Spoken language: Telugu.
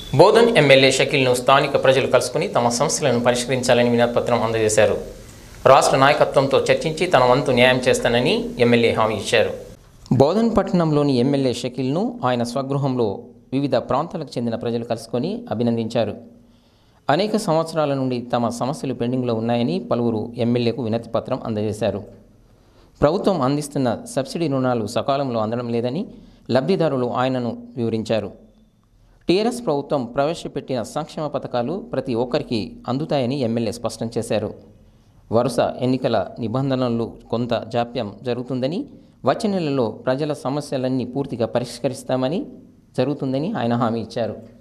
బోధన్ ఎమ్మెల్యే షకీల్ను స్థానిక ప్రజలు కలుసుకుని తమ సమస్యలను పరిష్కరించాలని వినతిపత్రం అందజేశారు రాష్ట్ర నాయకత్వంతో చర్చించి తన వంతు న్యాయం చేస్తానని ఎమ్మెల్యే హామీ ఇచ్చారు బోధన్ పట్టణంలోని ఎమ్మెల్యే షకీల్ను ఆయన స్వగృహంలో వివిధ ప్రాంతాలకు చెందిన ప్రజలు కలుసుకొని అభినందించారు అనేక సంవత్సరాల నుండి తమ సమస్యలు పెండింగ్లో ఉన్నాయని పలువురు ఎమ్మెల్యేకు వినతి పత్రం అందజేశారు ప్రభుత్వం అందిస్తున్న సబ్సిడీ రుణాలు సకాలంలో అందడం లేదని లబ్ధిదారులు ఆయనను వివరించారు టీఆర్ఎస్ ప్రభుత్వం ప్రవేశపెట్టిన సంక్షేమ పథకాలు ప్రతి ఒక్కరికి అందుతాయని ఎమ్మెల్యే స్పష్టం చేశారు వరుస ఎన్నికల నిబంధనలు కొంత జాప్యం జరుగుతుందని వచ్చే నెలలో ప్రజల సమస్యలన్నీ పూర్తిగా పరిష్కరిస్తామని జరుగుతుందని ఆయన హామీ ఇచ్చారు